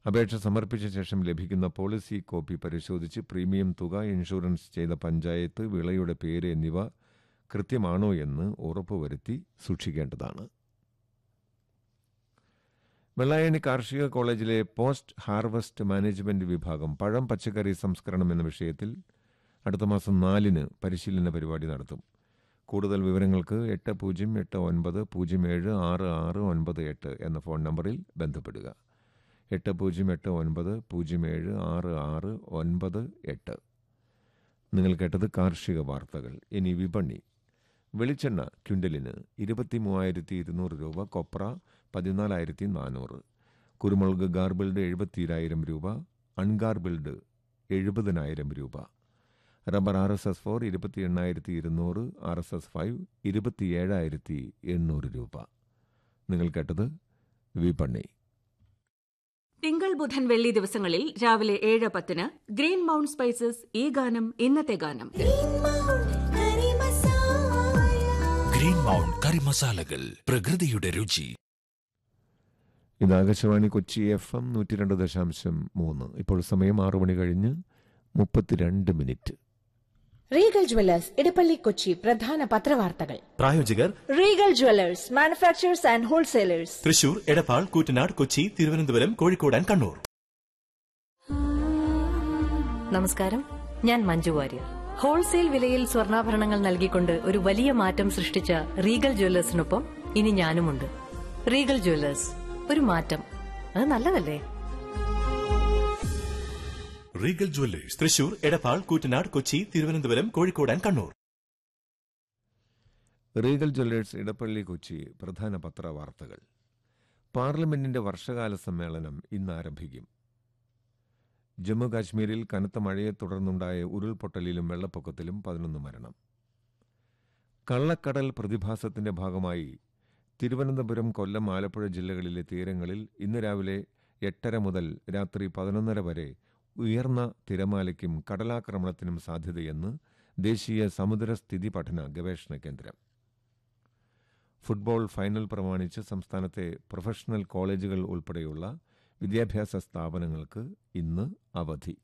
അപേക്ഷ സമർപ്പിച്ച ശേഷം ലഭിക്കുന്ന പോളിസി കോപ്പി പരിശോധിച്ച് പ്രീമിയം തുക ഇൻഷുറൻസ് ചെയ്ത പഞ്ചായത്ത് വിളയുടെ പേര് എന്നിവ കൃത്യമാണോ എന്ന് ഉറപ്പുവരുത്തി സൂക്ഷിക്കേണ്ടതാണ് വെള്ളായണി കാർഷിക കോളേജിലെ പോസ്റ്റ് ഹാർവസ്റ്റ് മാനേജ്മെന്റ് വിഭാഗം പഴം പച്ചക്കറി സംസ്കരണം എന്ന വിഷയത്തിൽ അടുത്ത മാസം നാലിന് പരിശീലന പരിപാടി നടത്തും കൂടുതൽ വിവരങ്ങൾക്ക് എട്ട് പൂജ്യം എട്ട് ഒൻപത് പൂജ്യം ഏഴ് ആറ് ആറ് ഒൻപത് എട്ട് എന്ന ഫോൺ നമ്പറിൽ ബന്ധപ്പെടുക എട്ട് പൂജ്യം എട്ട് ഒൻപത് പൂജ്യം ഏഴ് ആറ് ആറ് ഒൻപത് എട്ട് നിങ്ങൾ കേട്ടത് കാർഷിക വാർത്തകൾ ഇനി വിപണി വെളിച്ചെണ്ണ ക്വിൻ്റലിന് ഇരുപത്തി മൂവായിരത്തി ഇരുന്നൂറ് രൂപ കൊപ്ര പതിനാലായിരത്തി നാനൂറ് കുരുമുളക് ഗാർബിൾഡ് എഴുപത്തിരായിരം രൂപ അൺഗാർബിൾഡ് എഴുപതിനായിരം രൂപ rubber R S S four ഇരുപത്തി എണ്ണായിരത്തി ഇരുന്നൂറ് ആർ എസ് എസ് ഫൈവ് ഇരുപത്തിയേഴായിരത്തി എണ്ണൂറ് രൂപ നിങ്ങൾ കേട്ടത് വിപണി തിങ്കൾ ബുധൻ വെള്ളി ദിവസങ്ങളിൽ രാവിലെ ഏഴ് പത്തിന് ഗ്രീൻ മൗണ്ട് സ്പൈസസ് ഈ ഗാനം ഇന്നത്തെ ഗാനം ഗ്രീൻ മൗണ്ട് കറി മസാലകൾ പ്രകൃതിയുടെ രുചി ഇത് ആകാശവാണി കൊച്ചി എഫ് എം നൂറ്റി രണ്ട് ദശാംശം മൂന്ന് ഇപ്പോൾ സമയം ആറു മണി കഴിഞ്ഞ് മുപ്പത്തിരണ്ട് minute Regal jewellers Edappally Kochi പ്രധാന പത്രവാർത്തകൾ പ്രായോജകർ Regal jewellers manufacturers and wholesalers Thrissur Edappal Koottanad Kochi Thiruvananthapuram Kozhikode and Kannur നമസ്കാരം ഞാൻ മഞ്ജു വാര്യർ ഹോൾസെയിൽ വിലയിൽ സ്വർണ്ണാഭരണങ്ങൾ നൽകിക്കൊണ്ട് ഒരു വലിയ മാറ്റം സൃഷ്ടിച്ച റീഗൽ ജ്വല്ലേഴ്സിനൊപ്പം ഇനി ഞാനുമുണ്ട് റീഗൽ ജ്വല്ലേഴ്സ് ഒരു മാറ്റം അത് നല്ലതല്ലേ Regal jewellers Thrissur Edappal Koottanad Kochi Thiruvananthapuram Kozhikode and Kannur Regal jewellers Edappally Kochi പ്രധാന പത്രവാർത്തകൾ പാർലമെന്റിന്റെ വർഷകാല സമ്മേളനം ഇന്ന് ആരംഭിക്കും ജമ്മു കാശ്മീരിൽ കനത്ത മഴയെ തുടർന്നുണ്ടായ ഉരുൾപൊട്ടലിലും വെള്ളപ്പൊക്കത്തിലും പതിനൊന്ന് മരണം കള്ളക്കടൽ പ്രതിഭാസത്തിന്റെ ഭാഗമായി തിരുവനന്തപുരം കൊല്ലം ആലപ്പുഴ ജില്ലകളിലെ തീരങ്ങളിൽ ഇന്ന് രാവിലെ എട്ടര മുതൽ രാത്രി പതിനൊന്നര വരെ ഉയർന്ന തിരമാലയ്ക്കും കടലാക്രമണത്തിനും സാധ്യതയെന്ന് ദേശീയ സമുദ്രസ്ഥിതി പഠന ഗവേഷണ കേന്ദ്രം ഫുട്ബോൾ ഫൈനൽ പ്രമാണിച്ച് സംസ്ഥാനത്തെ പ്രൊഫഷണൽ കോളേജുകൾ ഉൾപ്പെടെയുള്ള വിദ്യാഭ്യാസ സ്ഥാപനങ്ങൾക്ക് ഇന്ന് അവധി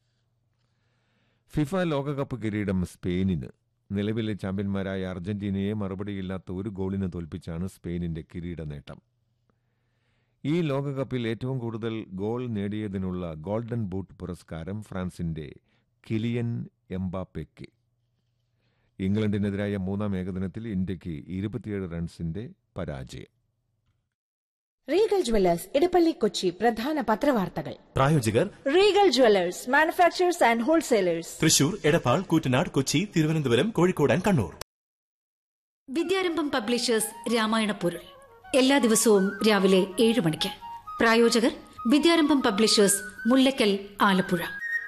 ഫിഫ ലോകകപ്പ് കിരീടം സ്പെയിനിന് നിലവിലെ ചാമ്പ്യന്മാരായ അർജന്റീനയെ മറുപടിയില്ലാത്ത ഒരു ഗോളിന് തോൽപ്പിച്ചാണ് സ്പെയിനിന്റെ കിരീട നേട്ടം ഈ ലോകകപ്പിൽ ഏറ്റവും കൂടുതൽ ഗോൾ നേടിയതിനുള്ള ഗോൾഡൻ ബൂട്ട് പുരസ്കാരം ഫ്രാൻസിന്റെ കിലിയൻ എംബാപ്പയ്ക്ക് ഇംഗ്ലണ്ടിനെതിരായ മൂന്നാം ഏകദിനത്തിൽ ഇന്ത്യക്ക് ഇരുപത്തിയേഴ് റൺസിന്റെ പരാജയം റീഗൽ ജ്വല്ലേഴ്സ് ഇടപ്പള്ളി കൊച്ചി പ്രധാന പത്രവാർത്തകൾ പ്രായോജകർ Regal jewellers manufacturers and wholesalers Thrissur Edappal Koottanad Kochi Thiruvananthapuram Kozhikode and Kannur Vidyarambham publishers Ramayana പൊരുൾ എല്ലാ ദിവസവും രാവിലെ ഏഴ് മണിക്ക് പ്രായോജകർ Vidyarambham publishers Mullakkal Alappuzha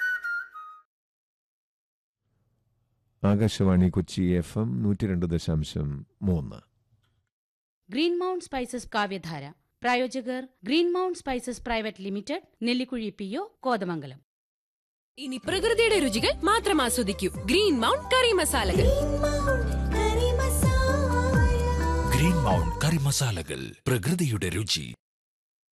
Akashvani Kochi F M നൂറ്റി രണ്ട് ദശാംശം മൂന്ന് ഗ്രീൻ മൗണ്ട് സ്പൈസസ് കാവ്യധാര പ്രായോജകർ green mount spices private limited Nellikuzhi P O Kothamangalam ഇനി പ്രകൃതിയുടെ രുചികൾ മാത്രം ആസ്വദിക്കൂ ഗ്രീൻ മൗണ്ട് കറി മസാലകൾ ഗ്രീൻ മൗണ്ട് കറി മസാലകൾ പ്രകൃതിയുടെ രുചി